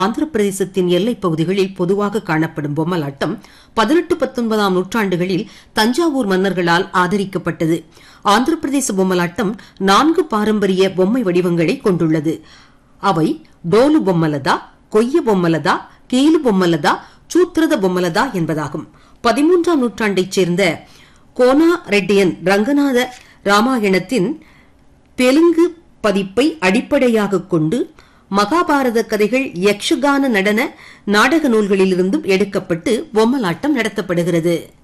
ஆந்திர பிரதேசத்தின் எல்லைப் பகுதிகளில் பொதுவாக காணப்படும் பொம்மலாட்டம் பதினெட்டு பத்தொன்பதாம் நூற்றாண்டுகளில் தஞ்சாவூர் மன்னர்களால் ஆதரிக்கப்பட்டது ஆந்திர பிரதேச பொம்மலாட்டம் நான்கு பாரம்பரிய பொம்மை வடிவங்களை கொண்டுள்ளது அவை டோலு பொம்மலதா கொய்ய பொம்மலதா கீலு பொம்மலதா சூத்திரத பொம்மலதா என்பதாகும் பதிமூன்றாம் நூற்றாண்டைச் சேர்ந்த கோனா ரெட்டியன் ரங்கநாத ராமாயணத்தின் தெலுங்கு பதிப்பை அடிப்படையாக கொண்டு மகாபாரத கதைகள் யக்ஷகான நடன நாடக நூல்களிலிருந்தும் எடுக்கப்பட்டு பொம்மலாட்டம் நடத்தப்படுகிறது